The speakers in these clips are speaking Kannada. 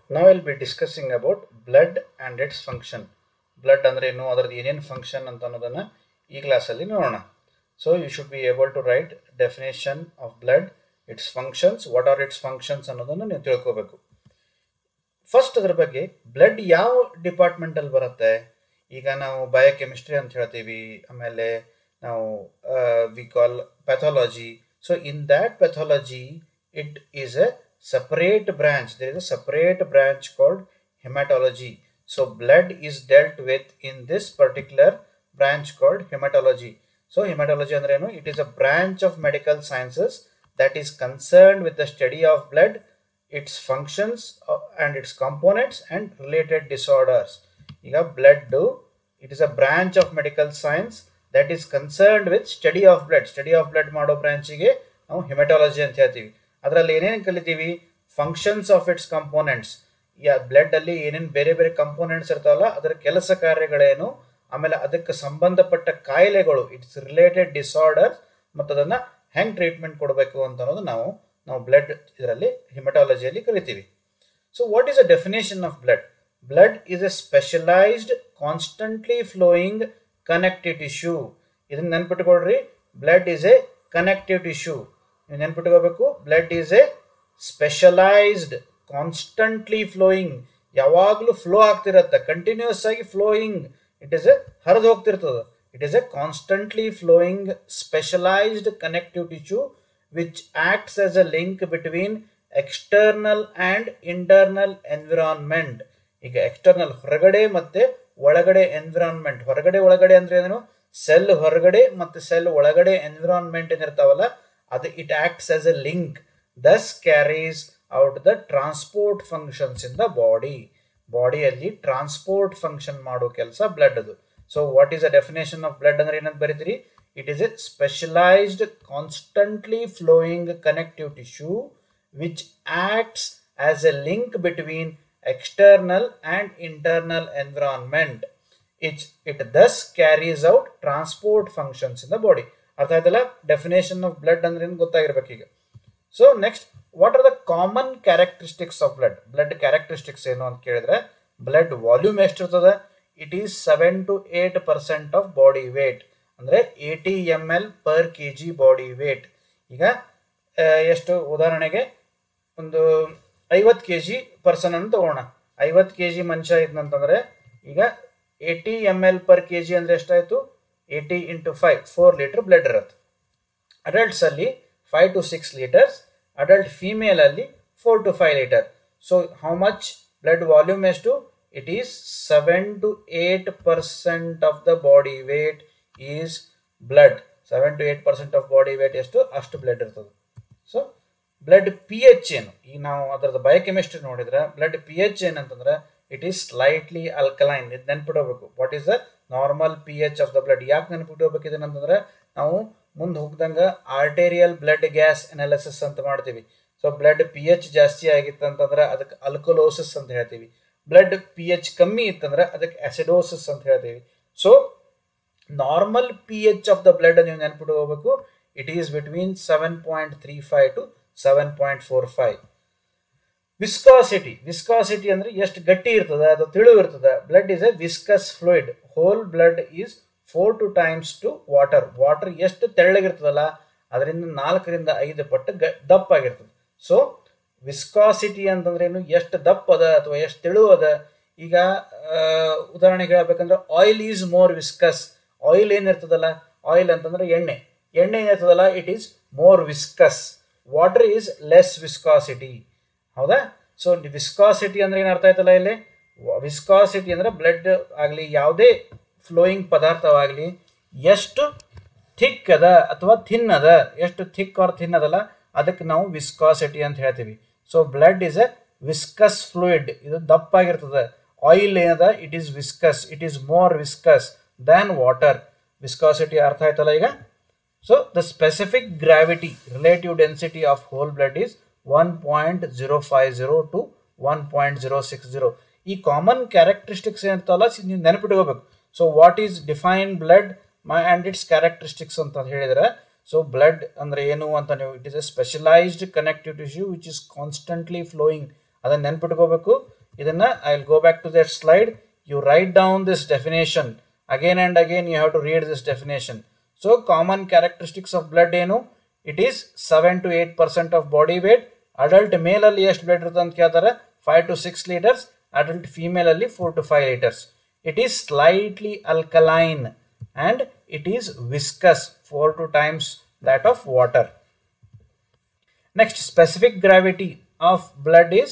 Now I'll be discussing about blood and its function. Blood ಅಂದ್ರೆ ಏನು ಅದರದ್ದು ಏನೇನು ಫಂಕ್ಷನ್ ಅಂತ ಅನ್ನೋದನ್ನು ಈ ಕ್ಲಾಸಲ್ಲಿ ನೋಡೋಣ so you should be able to write definition of blood its functions what are its functions ಅನ್ನೋದನ್ನು ನೀವು ತಿಳ್ಕೋಬೇಕು ಫಸ್ಟ್ ಅದ್ರ ಬಗ್ಗೆ ಬ್ಲಡ್ ಯಾವ ಡಿಪಾರ್ಟ್ಮೆಂಟಲ್ಲಿ ಬರುತ್ತೆ ಈಗ ನಾವು ಬಯೋಕೆಮಿಸ್ಟ್ರಿ ಅಂತ ಹೇಳ್ತೀವಿ ಆಮೇಲೆ ನಾವು we call pathology so in that pathology it is a separate branch there is a separate branch called hematology so blood is dealt with in this particular branch called hematology so hematology ಅಂದ್ರೆ ಏನು it is a branch of medical sciences that is concerned with the study of blood its functions uh, and its components and related disorders ಈಗ blood it is a branch of medical science that is concerned with study of blood study of blood ಮಾಡೋ ಬ್ರಾಂಚಿಗೆ ನಾವು ಹೆಮಟಾಲಜಿ ಅಂತ ಹೇಳ್ತೀವಿ ಅದರಲ್ಲಿ ಏನೇನು ಕಲಿತೀವಿ ಫಂಕ್ಷನ್ಸ್ ಆಫ್ ಇಟ್ಸ್ ಕಂಪೋನೆಂಟ್ಸ್ ಯಾ ಬ್ಲಡ್ ಅಲ್ಲಿ ಏನೇನು ಬೇರೆ ಬೇರೆ ಕಂಪೋನೆಂಟ್ಸ್ ಇರ್ತಾವಲ್ಲ ಅದರ ಕೆಲಸ ಕಾರ್ಯಗಳೇನು ಆಮೇಲೆ ಅದಕ್ಕೆ ಸಂಬಂಧಪಟ್ಟ ಕಾಯಿಲೆಗಳು ಇಟ್ಸ್ ರಿಲೇಟೆಡ್ ಡಿಸಾರ್ಡರ್ ಮತ್ತು ಅದನ್ನು ಹೆಂಗೆ ಟ್ರೀಟ್ಮೆಂಟ್ ಕೊಡಬೇಕು ಅಂತ ಅನ್ನೋದು ನಾವು ನಾವು ಬ್ಲಡ್ ಇದರಲ್ಲಿ ಹಿಮಟಾಲಜಿಯಲ್ಲಿ ಕಲಿತೀವಿ so what is a definition of blood blood is a specialised constantly flowing connective tissue ಇದನ್ನ ನೆನ್ಪಿಟ್ಕೊಳ್ರಿ blood is a connective tissue ನೀವು ನೆನ್ಪಿಟ್ಕೋಬೇಕು blood is a specialised constantly flowing ಯಾವಾಗಲೂ ಫ್ಲೋ ಆಗ್ತಿರತ್ತೆ ಕಂಟಿನ್ಯೂಸ್ ಆಗಿ ಫ್ಲೋಯಿಂಗ್ ಇಟ್ ಈಸ್ ಎ ಹರಿದು ಹೋಗ್ತಿರ್ತದೆ it is a constantly flowing specialised connective tissue which acts as a link between external and internal environment ಈಗ ಎಕ್ಸ್ಟರ್ನಲ್ ಹೊರಗಡೆ ಮತ್ತೆ ಒಳಗಡೆ ಎನ್ವಿರಾನ್ಮೆಂಟ್ ಹೊರಗಡೆ ಒಳಗಡೆ ಅಂದ್ರೆ ಏನು ಸೆಲ್ ಹೊರಗಡೆ ಮತ್ತೆ ಸೆಲ್ ಒಳಗಡೆ ಎನ್ವಿರಾನ್ಮೆಂಟ್ ಏನಿರ್ತಾವಲ್ಲ ಅದು it acts as a link thus carries out the transport functions in the body ಬಾಡಿಯಲ್ಲಿ ಟ್ರಾನ್ಸ್ಪೋರ್ಟ್ ಫಂಕ್ಷನ್ ಮಾಡೋ ಕೆಲಸ ಬ್ಲಡ್ ಅದು so what is a definition of blood ಅಂದ್ರೆ ಏನಂತ ಬರೀತೀರಿ it is a specialised constantly flowing connective tissue which acts as a link between external and internal environment it, it thus carries out transport functions in the body ಅರ್ಥ ಆಯ್ತಲ್ಲ ಡೆಫಿನೇಷನ್ ಆಫ್ ಬ್ಲಡ್ ಅಂದ್ರೆ ಏನು ಗೊತ್ತಾಗಿರ್ಬೇಕು ಈಗ so next what are the common characteristics of blood blood characteristics ಏನು ಅಂತ ಕೇಳಿದ್ರೆ ಬ್ಲಡ್ ವಾಲ್ಯೂಮ್ ಎಷ್ಟಿರ್ತದೆ it is seven to eight percent of body weight ಅಂದರೆ eighty M L per K G body weight ಈಗ ಎಷ್ಟು ಉದಾಹರಣೆಗೆ ಒಂದು ಐವತ್ತು ಕೆ ಜಿ ಪರ್ಸನ್ ಅಂತ ತಗೋಣ ಐವತ್ತು ಕೆ ಜಿ ಮನುಷ್ಯ ಇದ್ನಂತಂದ್ರೆ ಈಗ eighty M L per K G ಅಂದರೆ ಎಷ್ಟಾಯಿತು eighty into five four litre blood ಇರುತ್ತೆ ಅಡಲ್ಟ್ಸಲ್ಲಿ five to six litres adult ಫೀಮೇಲಲ್ಲಿ four to five litre so how much blood volume ಎಷ್ಟು it is seven to eight percent of the body weight is blood seven to eight percent of body weight ಎಷ್ಟು ಅಷ್ಟು ಬ್ಲಡ್ ಇರ್ತದೆ ಸೊ ಬ್ಲಡ್ ಪಿ ಎಚ್ ಏನು ಈಗ ನಾವು ಅದರದ್ದು ಬಯೋಕೆಮಿಸ್ಟ್ರಿ ನೋಡಿದ್ರೆ ಬ್ಲಡ್ ಪಿ ಎಚ್ ಏನಂತಂದ್ರೆ ಇಟ್ ಈಸ್ ಸ್ಲೈಟ್ಲಿ ಅಲ್ಕಲೈನ್ ಇದು ನೆನ್ಪಿಡಬೇಕು what is the normal P H of the blood ಯಾಕೆ ನೆನ್ಪಿಟ್ಕೋಬೇಕು ಇದನ್ನಂತಂದ್ರೆ ನಾವು ಮುಂದೆ ಹೋಗ್ದಂಗೆ ಆರ್ಟೇರಿಯಲ್ ಬ್ಲಡ್ ಗ್ಯಾಸ್ ಅನಾಲಿಸಿಸ್ ಅಂತ ಮಾಡ್ತೀವಿ ಸೊ ಬ್ಲಡ್ ಪಿ ಎಚ್ ಜಾಸ್ತಿ ಆಗಿತ್ತು ಅಂತಂದ್ರೆ ಅದಕ್ಕೆ ಅಲ್ಕೋಲೋಸಿಸ್ ಅಂತ ಹೇಳ್ತೀವಿ ಬ್ಲಡ್ ಪಿ ಎಚ್ ಕಮ್ಮಿ ಇತ್ತಂದ್ರೆ ಅದಕ್ಕೆ ಆಸಿಡೋಸಿಸ್ ಅಂತ ಹೇಳ್ತೀವಿ so normal P H of the blood ನೀವು ನೆನ್ಪಿಟ್ಕೋಬೇಕು it is between seven point three five to seven point four five viscosity viscosity ಅಂದ್ರೆ ಎಷ್ಟು ಗಟ್ಟಿ ಇರ್ತದೆ ಅದು ತಿಳು ಇರ್ತದೆ blood is a viscous fluid whole blood is four to times to water water ಎಷ್ಟು ತೆಳ್ಳಗಿರ್ತದಲ್ಲ ಅದರಿಂದ ನಾಲ್ಕರಿಂದ ಐದು ಪಟ್ಟು ಗ ದಪ್ಪ ಆಗಿರ್ತದೆ ಸೊ ವಿಸ್ಕಾಸಿಟಿ ಅಂತಂದ್ರೆ ಏನು ಎಷ್ಟು ದಪ್ಪ ಅದ ಅಥವಾ ಎಷ್ಟು ತೆಳು ಅದ ಈಗ ಉದಾಹರಣೆಗೆ ಹೇಳ್ಬೇಕಂದ್ರೆ oil is more viscous oil ಏನಿರ್ತದಲ್ಲ ಆಯಿಲ್ ಅಂತಂದ್ರೆ ಎಣ್ಣೆ ಎಣ್ಣೆ ಏನಿರ್ತದಲ್ಲ it is more viscous water is less viscosity ಹೌದಾ ಸೊ ವಿಸ್ಕಾಸಿಟಿ ಅಂದ್ರೆ ಏನು ಅರ್ಥ ಆಯ್ತಲ್ಲ ಇಲ್ಲಿ ವಿಸ್ಕಾಸಿಟಿ ಅಂದ್ರೆ ಬ್ಲಡ್ ಆಗಲಿ ಯಾವುದೇ ಫ್ಲೋಯಿಂಗ್ ಪದಾರ್ಥವಾಗಲಿ ಎಷ್ಟು ಥಿಕ್ ಅದ ಅಥವಾ ಥಿನ್ ಅದ ಎಷ್ಟು ಥಿಕ್ ಆರ್ ಥಿನ್ ಅದಲ್ಲ ಅದಕ್ಕೆ ನಾವು ವಿಸ್ಕಾಸಿಟಿ ಅಂತ ಹೇಳ್ತೀವಿ so blood is a viscous fluid ಇದು ದಪ್ಪಾಗಿರ್ತದೆ ಆಯಿಲ್ ಏನದ it is viscous it is more viscous than water viscosity ಅರ್ಥ ಆಯ್ತಲ್ಲ ಈಗ so the specific gravity relative density of whole blood is one point zero five zero to one point zero six zero ಈ ಕಾಮನ್ ಕ್ಯಾರೆಕ್ಟರಿಸ್ಟಿಕ್ಸ್ ಏನಿರ್ತಲ್ಲ ನೀವು ನೆನಪಿಟ್ಕೋಬೇಕು so what is define blood my and its characteristics ಅಂತ ಹೇಳಿದರೆ ಸೊ ಬ್ಲಡ್ ಅಂದರೆ ಏನು ಅಂತ ನೀವು it is a specialised connective tissue which is constantly flowing ಅದನ್ನು ನೆನ್ಪಿಟ್ಕೋಬೇಕು ಇದನ್ನು I will go back to that slide you write down this definition again and again you have to read this definition so common characteristics of blood ಏನು it is seven to eight percent of body weight adult ಮೇಲಲ್ಲಿ ಎಷ್ಟು ಬ್ಲಡ್ ಇರುತ್ತೆ ಅಂತ ಕೇಳ್ತಾರೆ five to six litres adult ಫೀಮೇಲಲ್ಲಿ four to five litres it is slightly alkaline and it is viscous 4 to times that of water next specific gravity of blood is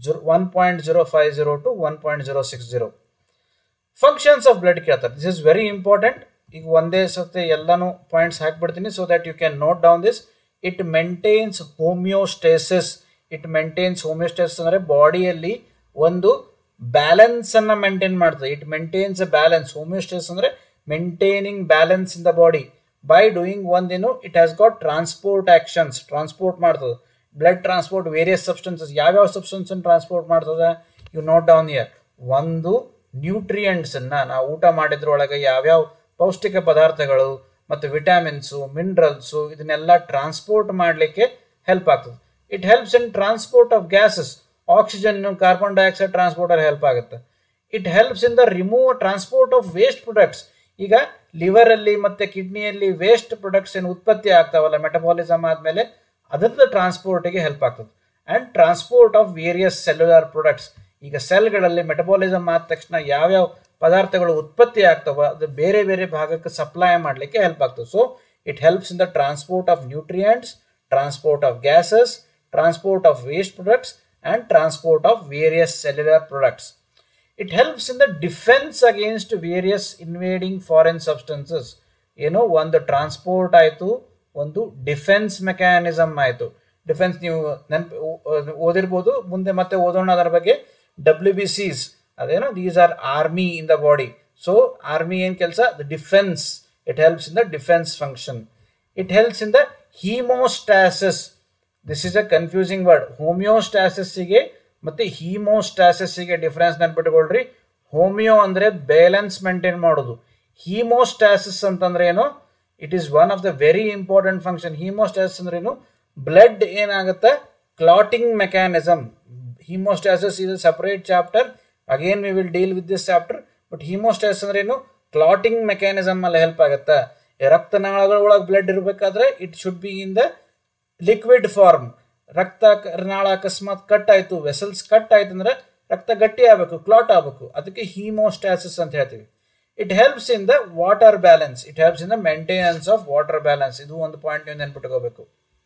1.050 to 1.060 functions of blood ಕೇಳ್ತಾರೆ this is very important ಈಗ ಒಂದೇ ಸತಿ ಎಲ್ಲಾನು ಪಾಯಿಂಟ್ಸ್ ಹಾಕ್ಬಿಡ್ತೀನಿ so that you can note down this it maintains homeostasis it maintains homeostasis ಅಂದರೆ ಬಾಡಿಯಲ್ಲಿ ಒಂದು ಬ್ಯಾಲೆನ್ಸ್ ಅನ್ನ ಮೇಂಟೈನ್ ಮಾಡ್ತದೆ it maintains a balance homeostasis ಅಂದ್ರೆ maintaining balance in the body by doing ಒಂದೇನು it has got transport actions transport ಮಾಡ್ತದೆ ಬ್ಲಡ್ ಟ್ರಾನ್ಸ್ಪೋರ್ಟ್ ವೇರಿಯಸ್ ಸಬ್ಸ್ಟೆನ್ಸಸ್ ಯಾವ್ಯಾವ ಸಬ್ಸ್ಟೆನ್ಸ್ ಟ್ರಾನ್ಸ್ಪೋರ್ಟ್ ಮಾಡ್ತದೆ ಯು ನೋಟ್ ಡೌನ್ ಇಯರ್ ಒಂದು ನ್ಯೂಟ್ರಿಯೆಂಟ್ಸ್ ಅನ್ನ ನಾವು ಊಟ ಮಾಡಿದ್ರೊಳಗೆ ಯಾವ್ಯಾವ ಪೌಷ್ಟಿಕ ಪದಾರ್ಥಗಳು ಮತ್ತು ವಿಟಾಮಿನ್ಸು ಮಿನರಲ್ಸು ಇದನ್ನೆಲ್ಲ ಟ್ರಾನ್ಸ್ಪೋರ್ಟ್ ಮಾಡಲಿಕ್ಕೆ ಹೆಲ್ಪ್ ಆಗ್ತದೆ it helps in transport of gases oxygen carbon dioxide ಟ್ರಾನ್ಸ್ಪೋರ್ಟಲ್ಲಿ ಹೆಲ್ಪ್ ಆಗುತ್ತೆ it helps in the remove transport of waste products ಈಗ ಲಿವರಲ್ಲಿ ಮತ್ತು ಕಿಡ್ನಿಯಲ್ಲಿ ವೇಸ್ಟ್ ಪ್ರೊಡಕ್ಟ್ಸ್ ಏನು ಉತ್ಪತ್ತಿ ಆಗ್ತಾವಲ್ಲ ಮೆಟಬಾಲಿಸಮ್ ಆದಮೇಲೆ ಅದರದ ಟ್ರಾನ್ಸ್ಪೋರ್ಟಿಗೆ ಹೆಲ್ಪ್ ಆಗ್ತದೆ and transport of various cellular products ಈಗ ಸೆಲ್ಗಳಲ್ಲಿ ಮೆಟಬಾಲಿಸಮ್ ಆದ ತಕ್ಷಣ ಯಾವ್ಯಾವ ಪದಾರ್ಥಗಳು ಉತ್ಪತ್ತಿ ಆಗ್ತವೆ ಅದು ಬೇರೆ ಬೇರೆ ಭಾಗಕ್ಕೆ ಸಪ್ಲೈ ಮಾಡಲಿಕ್ಕೆ ಹೆಲ್ಪ್ ಆಗ್ತದೆ so it helps in the transport of nutrients transport of gases transport of waste products and transport of various cellular products. It helps in the defense against various invading foreign substances. ಏನೋ ಒಂದು ಟ್ರಾನ್ಸ್ಪೋರ್ಟ್ ಆಯಿತು ಒಂದು ಡಿಫೆನ್ಸ್ ಮೆಕ್ಯಾನಿಸಮ್ ಆಯಿತು ಡಿಫೆನ್ಸ್ ನೀವು ನೆನಪು ಓದಿರ್ಬೋದು ಮುಂದೆ ಮತ್ತೆ ಓದೋಣ ಅದರ ಬಗ್ಗೆ ಡಬ್ಲ್ಯೂ ಬಿ ಸಿಸ್ ಅದೇನೋ these are army in the body so army ಏನು ಕೆಲಸ the defence it helps in the defence function it helps in the haemostasis this is a confusing word ಹೋಮಿಯೋಸ್ಟಾಸಿಸ್ಸಿಗೆ ಮತ್ತು ಹೀಮೋಸ್ಟಾಸಿಸ್ಸಿಗೆ ಡಿಫ್ರೆನ್ಸ್ ನೆನ್ಪಿಟ್ಕೊಳ್ರಿ ಹೋಮಿಯೋ ಅಂದರೆ ಬ್ಯಾಲೆನ್ಸ್ ಮೇಂಟೈನ್ ಮಾಡೋದು ಹೀಮೋಸ್ಟಾಸಿಸ್ ಅಂತಂದ್ರೆ ಏನು it is one of the very important function haemostasis ಅಂದ್ರೆ ಏನು ಬ್ಲಡ್ ಏನಾಗುತ್ತೆ clotting mechanism haemostasis is a separate chapter again we will deal with this chapter but haemostasis ಅಂದ್ರೆ ಏನು ಕ್ಲಾಟಿಂಗ್ ಮೆಕ್ಯಾನಿಸಮ್ ಅಲ್ಲಿ ಹೆಲ್ಪ್ ಆಗುತ್ತೆ ರಕ್ತನಾಳಗಳ ಒಳಗೆ ಬ್ಲಡ್ ಇರಬೇಕಾದ್ರೆ it should be in the liquid form ರಕ್ತ ನಾಳ ಅಕಸ್ಮಾತ್ ಕಟ್ ಆಯಿತು ವೆಸಲ್ಸ್ ಕಟ್ ಆಯ್ತು ಅಂದ್ರೆ ರಕ್ತ ಗಟ್ಟಿ ಆಗಬೇಕು ಕ್ಲಾಟ್ ಆಗಬೇಕು ಅದಕ್ಕೆ ಹೀಮೋಸ್ಟಾಸಿಸ್ ಅಂತ ಹೇಳ್ತೀವಿ it helps in the water balance it helps in the maintenance of water balance ಇದು ಒಂದು ಪಾಯಿಂಟ್ ನೀವು ನೆನ್ಪಿಟ್ಕೋಬೇಕು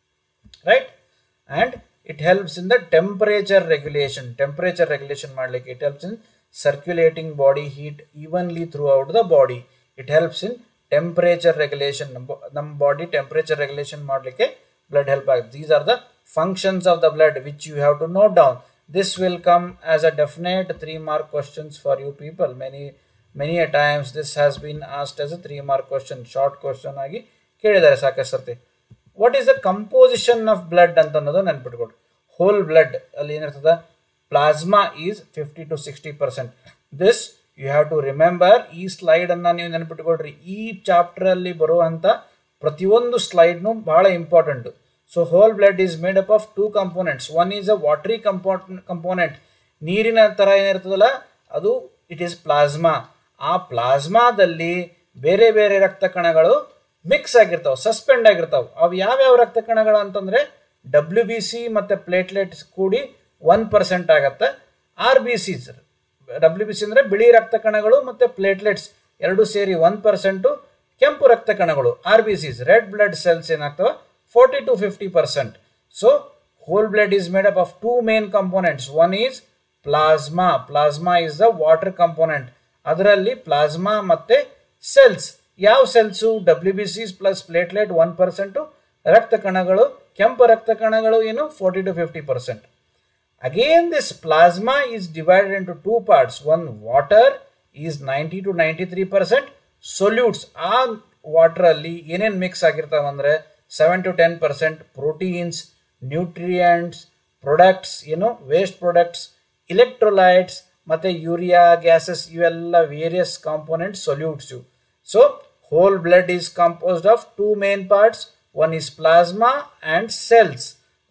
right and it helps in the temperature regulation temperature regulation ಮಾಡಲಿಕ್ಕೆ it helps in circulating body heat evenly throughout the body it helps in temperature regulation ನಮ್ಮ ನಮ್ಮ ಬಾಡಿ ಟೆಂಪರೇಚರ್ ರೆಗ್ಯುಲೇಷನ್ ಮಾಡಲಿಕ್ಕೆ blood help out. These are the functions of the blood which you have to note down. This will come as a definite three mark questions for you people. Many many a times this has been asked as a three mark question, short question ಆಗಿ ಕೇಳಿದ್ದಾರೆ ಸಾಕಷ್ಟು ಸರ್ತಿ what is the composition of blood ಅಂತ ಅನ್ನೋದು ನೆನ್ಪಿಟ್ಕೊಡ್ರಿ ಹೋಲ್ ಬ್ಲಡ್ ಅಲ್ಲಿ ಏನಿರ್ತದ plasma is fifty to sixty percent this you have to remember ಈ ಸ್ಲೈಡ್ ಅನ್ನ ನೀವು ನೆನ್ಪಿಟ್ಕೊಡ್ರಿ ಈ ಚಾಪ್ಟರ್ ಅಲ್ಲಿ ಬರುವಂತ ಪ್ರತಿಯೊಂದು ಸ್ಲೈಡ್ನು ಬಹಳ important so whole blood is made up of two components one is a watery ಕಂಪೋಟ್ ಕಂಪೋನೆಂಟ್ ನೀರಿನ ಥರ ಏನಿರ್ತದಲ್ಲ ಅದು ಇಟ್ ಈಸ್ ಪ್ಲಾಸ್ಮಾ ಆ ಪ್ಲಾಸ್ಮಾದಲ್ಲಿ ಬೇರೆ ಬೇರೆ ರಕ್ತ ಕಣಗಳು ಮಿಕ್ಸ್ ಆಗಿರ್ತಾವೆ ಸಸ್ಪೆಂಡ್ ಆಗಿರ್ತಾವೆ ಅವು ಯಾವ್ಯಾವ ರಕ್ತ ಕಣಗಳು ಅಂತಂದರೆ ಡಬ್ಲ್ಯೂ ಬಿ ಸಿ ಮತ್ತು ಪ್ಲೇಟ್ಲೆಟ್ಸ್ ಕೂಡಿ ಒನ್ ಪರ್ಸೆಂಟ್ ಆಗತ್ತೆ R B C W B C ಅಂದರೆ ಬಿಳಿ ರಕ್ತ ಕಣಗಳು ಮತ್ತು ಪ್ಲೇಟ್ಲೆಟ್ಸ್ ಎರಡು ಸೇರಿ ಒನ್ ಪರ್ಸೆಂಟು ಕೆಂಪು ರಕ್ತ ಕಣಗಳು R B Cs red blood cells ಏನಾಗ್ತವೆ forty to fifty percent so whole blood is made up of two main components one is plasma plasma is the water component ಅದರಲ್ಲಿ ಪ್ಲಾಸ್ಮಾ ಮತ್ತು ಸೆಲ್ಸ್ ಯಾವ cells W B Cs plus platelet one percent ರಕ್ತ ಕಣಗಳು ಕೆಂಪು ರಕ್ತ ಕಣಗಳು ಏನು forty to fifty percent again this plasma is divided into two parts one water is ninety to ninety three percent solutes ಆ ವಾಟ್ರಲ್ಲಿ ಏನೇನು ಮಿಕ್ಸ್ ಆಗಿರ್ತಾವೆ ಅಂದರೆ seven to ten percent proteins nutrients products ಏನು ವೇಸ್ಟ್ ಪ್ರೊಡಕ್ಟ್ಸ್ ಇಲೆಕ್ಟ್ರೋಲೈಟ್ಸ್ ಮತ್ತು ಯೂರಿಯಾ ಗ್ಯಾಸಸ್ ಇವೆಲ್ಲ various component solutes so whole blood is composed of two main parts one is plasma and cells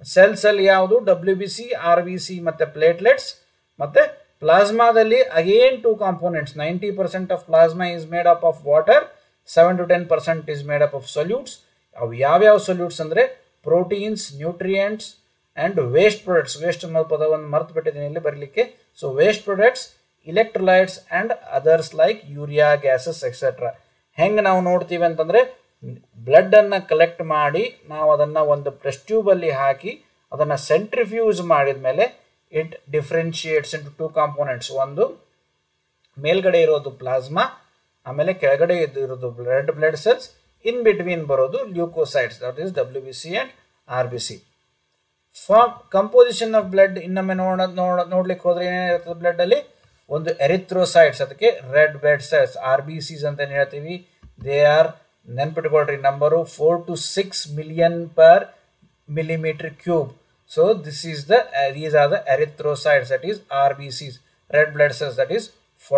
cells ಅಲ್ಲಿ ಯಾವುದು W B C R B C ಮತ್ತು ಪ್ಲೇಟ್ಲೆಟ್ಸ್ ಮತ್ತು ಪ್ಲಾಸ್ಮಾದಲ್ಲಿ again two components ninety percent of plasma is made up of water seven to ten percent is made up of solutes ಅವು ಯಾವ್ಯಾವ ಸೊಲ್ಯೂಟ್ಸ್ ಅಂದರೆ proteins nutrients and waste products waste ಅನ್ನೋ ಪದವನ್ನು ಮರ್ತು ಬಿಟ್ಟಿದ್ದೀನಿ ಇಲ್ಲಿ ಬರಲಿಕ್ಕೆ so waste products electrolytes and others like urea gases etcetera ಹೆಂಗೆ ನಾವು ನೋಡ್ತೀವಿ ಅಂತಂದರೆ ಬ್ಲಡ್ಡನ್ನು ಕಲೆಕ್ಟ್ ಮಾಡಿ ನಾವು ಅದನ್ನು ಒಂದು ಪ್ರೆಸ್ ಟ್ಯೂಬಲ್ಲಿ ಹಾಕಿ ಅದನ್ನು ಸೆಂಟ್ರಿಫ್ಯೂಸ್ ಮಾಡಿದ ಮೇಲೆ it differentiates into two components ಒಂದು ಮೇಲ್ಗಡೆ ಇರೋದು ಪ್ಲಾಸ್ಮಾ ಆಮೇಲೆ ಕೆಳಗಡೆ ಇರೋದು blood blood cells in between ಬರೋದು leucocytes that is W B C and R B C form composition of blood ಇನ್ನೊಮ್ಮೆ ನೋಡ ನೋಡ ನೋಡ್ಲಿಕ್ಕೆ ಹೋದ್ರೆ ಏನಿರ್ತದೆ ಬ್ಲಡ್ಡಲ್ಲಿ ಒಂದು ಎರಿಥ್ರೋಸೈಡ್ಸ್ ಅದಕ್ಕೆ red blood cells R B Cs ಅಂತ ಏನು ಹೇಳ್ತೀವಿ ದೇ ಆರ್ ನೆನ್ಪಿಟ್ಕೊಳ್ರಿ number four to six million per millimeter cube. So this is the uh, these are the erythrocytes that is RBCs red blood cells that is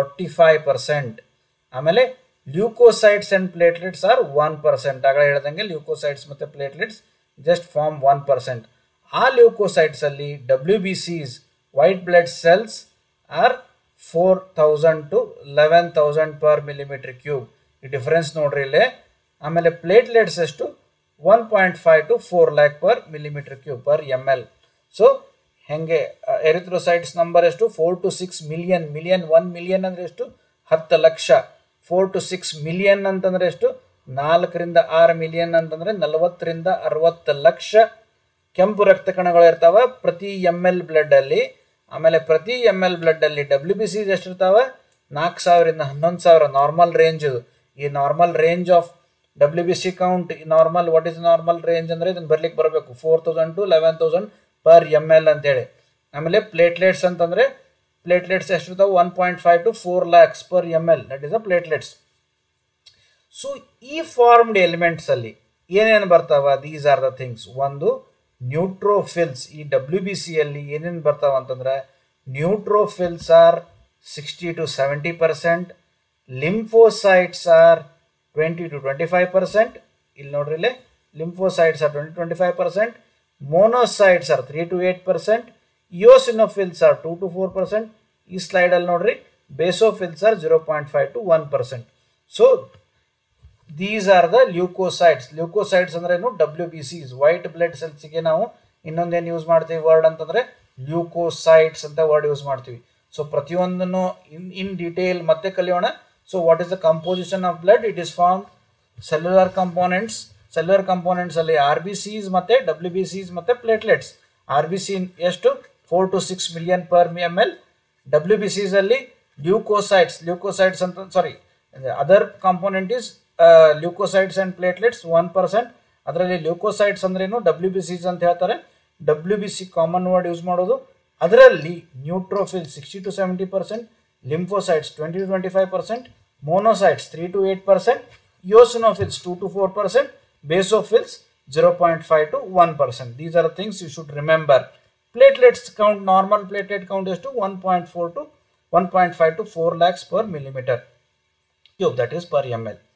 45%. ಆಮೇಲೆ leucocytes and platelets are one percent ಆಗಲೇ ಹೇಳ್ದಂಗೆ ಲ್ಯೂಕೋಸೈಡ್ಸ್ ಮತ್ತು platelets just form one percent ಆ ಲ್ಯೂಕೋಸೈಡ್ಸ್ ಅಲ್ಲಿ W B Cs white blood cells are four thousand to eleven thousand per millimetre cube ಈ ಡಿಫ್ರೆನ್ಸ್ ನೋಡ್ರಿ ಇಲ್ಲೇ ಆಮೇಲೆ ಪ್ಲೇಟ್ಲೆಟ್ಸ್ ಎಷ್ಟು one point five to four lakh per millimetre cube per M L so ಹೆಂಗೆ ಎರಿಥ್ರೋಸೈಟ್ಸ್ ನಂಬರ್ ಎಷ್ಟು four to six million million one million ಅಂದರೆ ಎಷ್ಟು ಹತ್ತು ಲಕ್ಷ ಫೋರ್ ಟು ಸಿಕ್ಸ್ ಮಿಲಿಯನ್ ಅಂತಂದರೆ ಎಷ್ಟು ನಾಲ್ಕರಿಂದ ಆರು ಮಿಲಿಯನ್ ಅಂತಂದರೆ ನಲವತ್ತರಿಂದ ಅರವತ್ತು ಲಕ್ಷ ಕೆಂಪು ರಕ್ತ ಕಣಗಳು ಇರ್ತಾವೆ ಪ್ರತಿ ಎಮ್ ಎಲ್ ಬ್ಲಡ್ಡಲ್ಲಿ ಆಮೇಲೆ ಪ್ರತಿ ಎಮ್ ಎಲ್ ಬ್ಲಡ್ಡಲ್ಲಿ ಡಬ್ಲ್ಯೂ ಬಿ ಸಿ ಎಷ್ಟು ಇರ್ತಾವೆ ನಾಲ್ಕು ಸಾವಿರದಿಂದ ಹನ್ನೊಂದು ಸಾವಿರ ನಾರ್ಮಲ್ ರೇಂಜ್ ಇದು ಈ normal range of W B C count normal what is normal range ಅಂದರೆ ಇದನ್ನು ಬರ್ಲಿಕ್ಕೆ ಬರಬೇಕು four thousand to eleven thousand per M L ಅಂತೇಳಿ ಆಮೇಲೆ ಪ್ಲೇಟ್ಲೆಟ್ಸ್ ಅಂತಂದರೆ ಪ್ಲೇಟ್ಲೆಟ್ಸ್ ಎಷ್ಟಿರ್ತಾವೆ one point five to four lakhs per M L that is a platelets so ಈ ಫಾರ್ಮ್ಡ್ ಎಲಿಮೆಂಟ್ಸಲ್ಲಿ ಏನೇನು ಬರ್ತಾವ ದೀಸ್ ಆರ್ ದ ಥಿಂಗ್ಸ್ ಒಂದು ನ್ಯೂಟ್ರೋಫಿಲ್ಸ್ ಈ ಡಬ್ಲ್ಯೂ ಬಿ ಸಿಯಲ್ಲಿ ಏನೇನು ಬರ್ತಾವ ಅಂತಂದ್ರೆ neutrophils are sixty to seventy percent lymphocytes are twenty to twenty five percent ಇಲ್ಲಿ ನೋಡ್ರಿ ಇಲ್ಲಿ lymphocytes are twenty twenty five percent monocytes are three to eight percent eosinophils are two to four percent ಈ ಸ್ಲೈಡಲ್ಲಿ ನೋಡ್ರಿ basophils are zero point five to one percent so these are the leucocytes leucocytes ಅಂದ್ರೆ ಏನು W B Cs white blood ಸೆಲ್ಸ್ಗೆ ನಾವು ಇನ್ನೊಂದೇನು ಯೂಸ್ ಮಾಡ್ತೀವಿ ವರ್ಡ್ ಅಂತಂದ್ರೆ ಲ್ಯೂಕೋಸೈಡ್ಸ್ ಅಂತ ವರ್ಡ್ ಯೂಸ್ ಮಾಡ್ತೀವಿ ಸೊ ಪ್ರತಿಯೊಂದನ್ನು ಇನ್ ಇನ್ ಡೀಟೇಲ್ ಮತ್ತೆ ಕಲಿಯೋಣ so what is the composition of blood it is form cellular components cellular components ಅಲ್ಲಿ ಆರ್ ಬಿ ಸಿಸ್ ಮತ್ತೆ ಡಬ್ಲ್ಯೂ ಬಿ ಸಿಸ್ ಮತ್ತೆ ಪ್ಲೇಟ್ಲೆಟ್ಸ್ ಆರ್ ಬಿ ಸಿ ಎಷ್ಟು four to six million per M L W B Cs ಅಲ್ಲಿ ಲ್ಯೂಕೋಸೈಡ್ಸ್ ಲ್ಯೂಕೋಸೈಡ್ಸ್ ಅಂತ sorry other component is leucocytes and platelets one percent ಅದರಲ್ಲಿ ಲ್ಯೂಕೋಸೈಡ್ಸ್ ಅಂದ್ರೇನು ಡಬ್ಲ್ಯೂ ಬಿ ಸಿಸ್ ಅಂತ ಹೇಳ್ತಾರೆ W B C common word use ಮಾಡೋದು ಅದರಲ್ಲಿ neutrophil sixty to seventy percent lymphocytes twenty to twenty five percent monocytes three to eight percent eosinophils two to four percent basophils zero point five to one percent these are things you should remember platelets count normal platelet count ಎಷ್ಟು one point four to one point five to four lakhs per millimetre cube that is per M L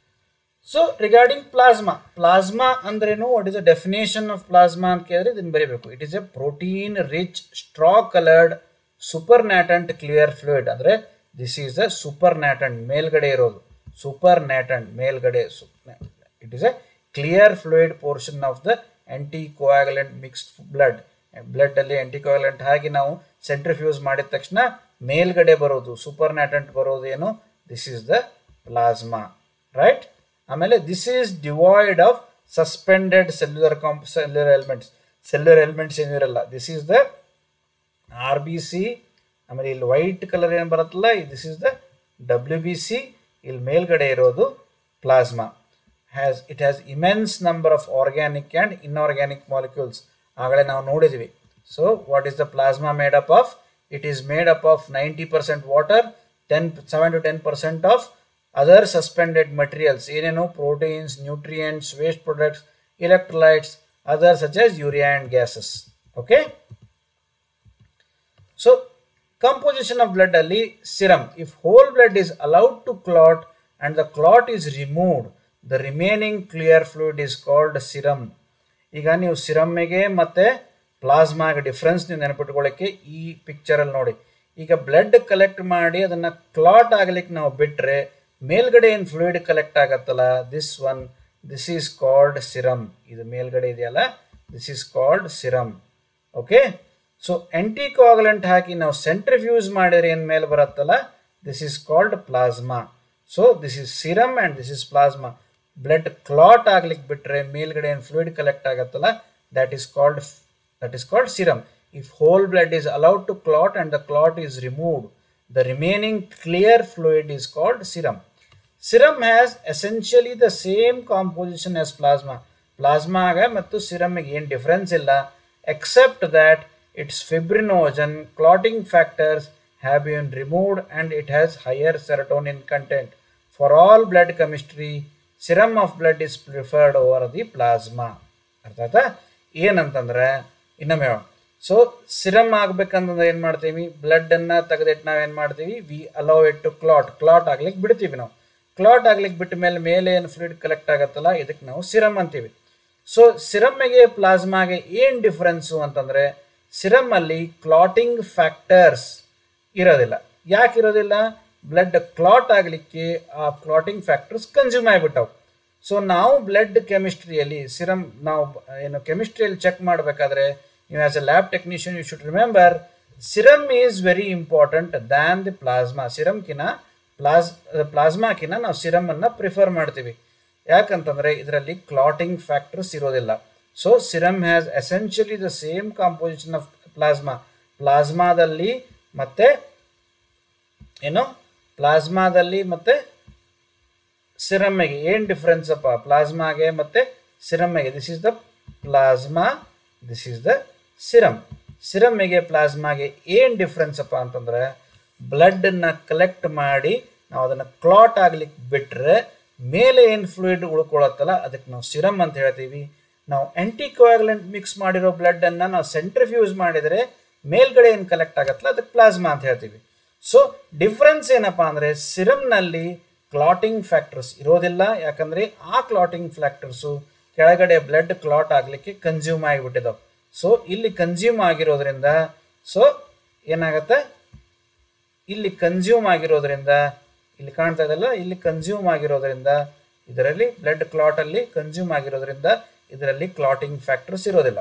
so regarding plasma plasma ಅಂದ್ರೇನು what is the definition of plasma ಅಂತ ಕೇಳಿದ್ರೆ ಇದನ್ನು ಬರೀಬೇಕು it is a protein rich straw coloured supernatant clear fluid ಅಂದರೆ this is a supernatant ಮೇಲ್ಗಡೆ ಇರೋದು ಸೂಪರ್ ನ್ಯಾಟಂಟ್ ಮೇಲ್ಗಡೆ it is a clear fluid portion of the anticoagulant mixed blood blood ಅಲ್ಲಿ ಆಂಟಿ ಕೋಯಾಗುಲೆಂಟ್ ಹಾಕಿ ನಾವು ಸೆಂಟ್ರಿಫ್ಯೂಸ್ ಮಾಡಿದ ತಕ್ಷಣ ಮೇಲ್ಗಡೆ ಬರೋದು ಸೂಪರ್ ನ್ಯಾಟಂಟ್ ಬರೋದು ಏನು this is the plasma right ಆಮೇಲೆ this is divide of suspended cellular comp cellular elements cellular elements ಏನೂ ಇರಲ್ಲ this is the R B C ಆಮೇಲೆ ಇಲ್ಲಿ ವೈಟ್ ಕಲರ್ ಏನು ಬರುತ್ತಲ್ಲ this is the W B C ಇಲ್ಲಿ ಮೇಲ್ಗಡೆ ಇರೋದು plasma has it has immense number of organic and inorganic molecules ಆಗಲೇ ನಾವು ನೋಡಿದ್ವಿ so what is the plasma made up of it is made up of ninety percent water ten seven to ten percent of other suspended materials ಏನೇನು proteins nutrients waste products electrolytes others such as urea and gases okay so composition of blood ಅಲ್ಲಿ serum if whole blood is allowed to clot and the clot is removed the remaining clear fluid is called serum ಈಗ ನೀವು ಸಿರಮ್ಮಿಗೆ ಮತ್ತು ಪ್ಲಾಸ್ಮಾಗೆ ಡಿಫ್ರೆನ್ಸ್ ನೀವು ನೆನಪಿಟ್ಕೊಳ್ಳೋಕ್ಕೆ ಈ ಪಿಕ್ಚರಲ್ಲಿ ನೋಡಿ ಈಗ ಬ್ಲಡ್ ಕಲೆಕ್ಟ್ ಮಾಡಿ ಅದನ್ನು ಕ್ಲಾಟ್ ಆಗ್ಲಿಕ್ಕೆ ನಾವು ಬಿಟ್ಟರೆ ಮೇಲ್ಗಡೆ ಏನು ಫ್ಲೂಯಿಡ್ ಕಲೆಕ್ಟ್ ಆಗತ್ತಲ್ಲ this one this is called serum ಇದು ಮೇಲ್ಗಡೆ ಇದೆಯಲ್ಲ this is called serum okay so anticoagulant ಹಾಕಿ ನಾವು ಸೆಂಟ್ರಿಫ್ಯೂಸ್ ಮಾಡಿದ್ರೆ ಏನು ಮೇಲೆ ಬರುತ್ತಲ್ಲ this is called plasma so this is serum and this is plasma blood clot ಆಗ್ಲಿಕ್ಕೆ ಬಿಟ್ಟರೆ ಮೇಲ್ಗಡೆ ಏನು ಫ್ಲೂಯಿಡ್ ಕಲೆಕ್ಟ್ ಆಗುತ್ತಲ್ಲ that is called that is called serum. If whole blood is allowed to clot and the clot is removed, the remaining clear fluid is called serum. Serum has essentially the same composition as plasma. ಪ್ಲಾಸ್ಮಾಗ ಮತ್ತು ಸಿರಮ್ಗೆ ಏನು ಡಿಫ್ರೆನ್ಸ್ ಇಲ್ಲ except that it's fibrinogen clotting factors have been removed and it has higher serotonin content for all blood chemistry serum of blood is preferred over the plasma ಅರ್ಥ ಆಯ್ತಾ ಏನಂತಂದ್ರೆ ಇನ್ನೊಮ್ಮೆ ಸೊ ಸಿರಮ್ ಆಗ್ಬೇಕಂತಂದ್ರೆ ಏನು ಮಾಡ್ತೀವಿ ಬ್ಲಡ್ಡನ್ನು ತೆಗೆದಿಟ್ಟು ನಾವು ಏನು ಮಾಡ್ತೀವಿ we allow it to clot clot ಆಗ್ಲಿಕ್ಕೆ ಬಿಡ್ತೀವಿ ನಾವು ಕ್ಲಾಟ್ ಆಗ್ಲಿಕ್ಕೆ ಬಿಟ್ಟ ಮೇಲೆ ಮೇಲೆ ಏನು ಫ್ಲೂಯಿಡ್ ಕಲೆಕ್ಟ್ ಆಗುತ್ತಲ್ಲ ಇದಕ್ಕೆ ನಾವು ಸಿರಮ್ ಅಂತೀವಿ ಸೊ ಸಿರಮ್ಮಿಗೆ ಪ್ಲಾಸ್ಮಾಗೆ ಏನು ಡಿಫ್ರೆನ್ಸು ಅಂತಂದರೆ ಸಿರಮ್ಮಲ್ಲಿ ಕ್ಲಾಟಿಂಗ್ ಫ್ಯಾಕ್ಟರ್ಸ್ ಇರೋದಿಲ್ಲ ಯಾಕೆ ಇರೋದಿಲ್ಲ ಬ್ಲಡ್ ಕ್ಲಾಟ್ ಆಗಲಿಕ್ಕೆ ಆ ಕ್ಲಾಟಿಂಗ್ ಫ್ಯಾಕ್ಟರ್ಸ್ ಕನ್ಸ್ಯೂಮ್ ಆಗಿಬಿಟ್ಟವು ಸೊ ನಾವು ಬ್ಲಡ್ ಕೆಮಿಸ್ಟ್ರಿಯಲ್ಲಿ ಸಿರಮ್ ನಾವು ಏನು ಕೆಮಿಸ್ಟ್ರಿಯಲ್ಲಿ ಚೆಕ್ ಮಾಡಬೇಕಾದ್ರೆ ನೀವು as a lab technician you should remember serum is very important than the plasma ಸಿರಮ್ಕಿನ ಪ್ಲಾಸ್ ಪ್ಲಾಸ್ಮಾಕಿನ ನಾವು ಸಿರಮನ್ನು ಪ್ರಿಫರ್ ಮಾಡ್ತೀವಿ ಯಾಕಂತಂದರೆ ಇದರಲ್ಲಿ ಕ್ಲಾಟಿಂಗ್ ಫ್ಯಾಕ್ಟರ್ಸ್ ಇರೋದಿಲ್ಲ so serum has essentially the same composition of plasma ಪ್ಲಾಸ್ಮಾದಲ್ಲಿ ಮತ್ತು ಏನು ಪ್ಲಾಸ್ಮಾದಲ್ಲಿ ಮತ್ತು ಸಿರಮ್ಮಿಗೆ ಏನು ಡಿಫ್ರೆನ್ಸ್ ಅಪ್ಪ ಪ್ಲಾಸ್ಮಾಗೆ ಮತ್ತು ಸಿರಮ್ಮಿಗೆ this is the plasma this is the serum ಸಿರಮ್ಮಿಗೆ ಪ್ಲಾಸ್ಮಾಗೆ ಏನು ಡಿಫ್ರೆನ್ಸ್ ಅಪ್ಪ ಅಂತಂದರೆ ಬ್ಲಡ್ಡನ್ನು ಕಲೆಕ್ಟ್ ಮಾಡಿ ನಾವು ಅದನ್ನು ಕ್ಲಾಟ್ ಆಗ್ಲಿಕ್ಕೆ ಬಿಟ್ಟರೆ ಮೇಲೆ ಏನು ಫ್ಲೂಯಿಡ್ ಉಳ್ಕೊಳತ್ತಲ್ಲ ಅದಕ್ಕೆ ನಾವು ಸಿರಮ್ ಅಂತ ಹೇಳ್ತೀವಿ ನಾವು ಆ್ಯಂಟಿಕೋಯಾಗ್ಲೆಂಟ್ ಮಿಕ್ಸ್ ಮಾಡಿರೋ ಬ್ಲಡ್ಡನ್ನು ನಾವು ಸೆಂಟ್ರಿಫ್ಯೂಸ್ ಮಾಡಿದರೆ ಮೇಲ್ಗಡೆ ಏನು ಕಲೆಕ್ಟ್ ಆಗತ್ತಲ್ಲ ಅದಕ್ಕೆ ಪ್ಲಾಸ್ಮಾ ಅಂತ ಹೇಳ್ತೀವಿ ಸೊ ಡಿಫ್ರೆನ್ಸ್ ಏನಪ್ಪ ಅಂದರೆ ಸಿರಮ್ನಲ್ಲಿ ಕ್ಲಾಟಿಂಗ್ ಫ್ಯಾಕ್ಟರ್ಸ್ ಇರೋದಿಲ್ಲ ಯಾಕಂದರೆ ಆ ಕ್ಲಾಟಿಂಗ್ ಫ್ಯಾಕ್ಟರ್ಸು ಕೆಳಗಡೆ ಬ್ಲಡ್ ಕ್ಲಾಟ್ ಆಗಲಿಕ್ಕೆ ಕನ್ಸ್ಯೂಮ್ ಆಗಿಬಿಟ್ಟಿದ್ದಾವೆ ಸೊ ಇಲ್ಲಿ ಕನ್ಸ್ಯೂಮ್ ಆಗಿರೋದ್ರಿಂದ ಸೊ ಏನಾಗತ್ತೆ ಇಲ್ಲಿ ಕನ್ಸ್ಯೂಮ್ ಆಗಿರೋದ್ರಿಂದ ಇಲ್ಲಿ ಕಾಣ್ತಾ ಇದೆಲ್ಲ ಇಲ್ಲಿ ಕನ್ಸ್ಯೂಮ್ ಆಗಿರೋದ್ರಿಂದ ಇದರಲ್ಲಿ ಬ್ಲಡ್ ಕ್ಲಾಟಲ್ಲಿ ಕನ್ಸ್ಯೂಮ್ ಆಗಿರೋದ್ರಿಂದ ಇದರಲ್ಲಿ ಕ್ಲಾಟಿಂಗ್ ಫ್ಯಾಕ್ಟರ್ಸ್ ಇರೋದಿಲ್ಲ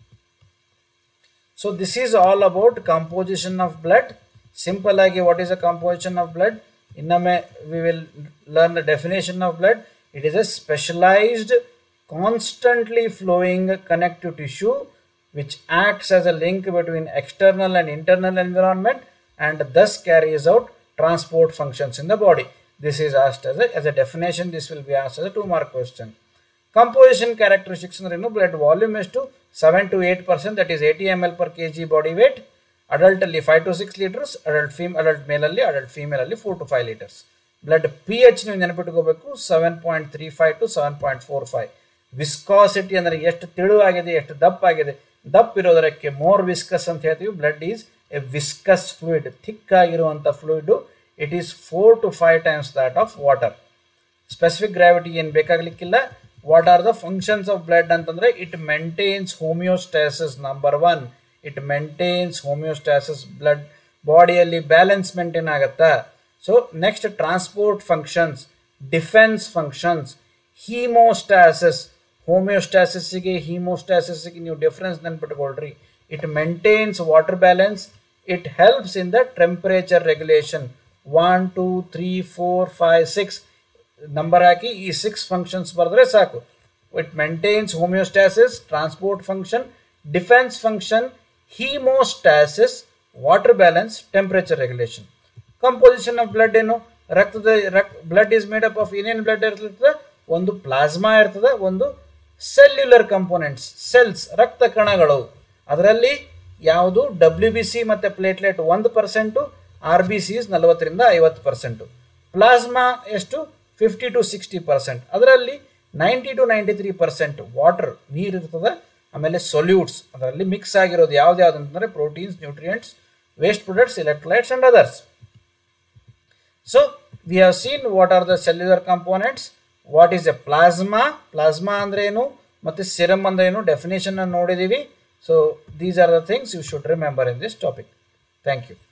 so this is all about composition of blood simple ಆಗಿ what is a composition of blood ಇನ್ನೊಮ್ಮೆ we will learn the definition of blood it is a specialised constantly flowing connective tissue which acts as a link between external and internal environment and thus carries out transport functions in the body. This is asked as a, as a definition. This will be asked as a two mark question. Composition characteristics ಅಂದ್ರೆ ಏನು ಬ್ಲಡ್ ವಾಲ್ಯೂಮ್ ಎಷ್ಟು seven to eight percent that is eighty M L per K G body weight adult ಅಲ್ಲಿ five to six litres adult fem adult ಮೇಲಲ್ಲಿ ಅಡಲ್ಟ್ ಫೀಮೇಲಲ್ಲಿ four to five litres blood P H ನೀವು ನೆನಪಿಟ್ಕೋಬೇಕು seven point three five to seven point four five viscosity ಅಂದರೆ ಎಷ್ಟು ತೆಳುವಾಗಿದೆ ಎಷ್ಟು ದಪ್ಪ ಆಗಿದೆ ದಪ್ಪ ಇರೋದಕ್ಕೆ ಮೋರ್ ವಿಸ್ಕಸ್ ಅಂತ ಹೇಳ್ತೀವಿ blood is a viscous fluid thick ಆಗಿರುವಂಥ fluid it is four to five times that of water specific gravity ಏನು ಬೇಕಾಗಲಿಕ್ಕಿಲ್ಲ what are the functions of blood ಅಂತಂದರೆ it maintains homeostasis number one it maintains homeostasis blood ಬಾಡಿಯಲ್ಲಿ ಬ್ಯಾಲೆನ್ಸ್ ಮೇಂಟೈನ್ ಆಗುತ್ತಾ so next transport functions defence functions haemostasis ಹೋಮಿಯೋಸ್ಟಾಸಿಸ್ಗೆ ಹೀಮೋಸ್ಟಾಸಿಸ್ಗೆ ನೀವು ಡಿಫ್ರೆನ್ಸ್ ನೆನ್ಪಿಟ್ಕೊಳ್ರಿ it maintains water balance it helps in the temperature regulation one two three four five six number ಹಾಕಿ ಈ ಸಿಕ್ಸ್ ಫಂಕ್ಷನ್ಸ್ ಬರೆದ್ರೆ ಸಾಕು it maintains homeostasis transport function defence function haemostasis water balance temperature regulation composition of blood ಏನು ರಕ್ತದ ರಕ್ blood is made up of ಏನೇನು ಬ್ಲಡ್ ಇರ್ತದೆ ಒಂದು ಪ್ಲಾಸ್ಮಾ ಇರ್ತದೆ ಒಂದು ಸೆಲ್ಯುಲರ್ ಕಂಪೋನೆಂಟ್ಸ್ ಸೆಲ್ಸ್ ರಕ್ತ ಕಣಗಳು ಅದರಲ್ಲಿ ಯಾವುದು ಡಬ್ಲ್ಯೂ ಬಿ ಸಿ ಮತ್ತು ಪ್ಲೇಟ್ಲೆಟ್ ಒಂದು ಪರ್ಸೆಂಟು ಆರ್ ಬಿ ಸಿಸ್ ನಲವತ್ತರಿಂದ ಐವತ್ತು ಪರ್ಸೆಂಟು ಪ್ಲಾಸ್ಮಾ ಎಷ್ಟು ಫಿಫ್ಟಿ ಟು ಸಿಕ್ಸ್ಟಿ ಪರ್ಸೆಂಟ್ ಅದರಲ್ಲಿ ninety to ninety three percent water ನೀರು ಇರ್ತದೆ ಆಮೇಲೆ ಸೊಲ್ಯೂಟ್ಸ್ ಅದರಲ್ಲಿ ಮಿಕ್ಸ್ ಆಗಿರೋದು ಯಾವ್ದು ಯಾವ್ದು ಅಂತಂದರೆ proteins nutrients waste products electrolytes and others so we have seen what are the cellular components what is a plasma plasma ಅಂದ್ರೆ ಏನು ಮತ್ತು ಸಿರಮ್ ಅಂದರೆ ಏನು ಡೆಫಿನೇಷನ್ನ ನೋಡಿದ್ದೀವಿ so these are the things you should remember in this topic thank you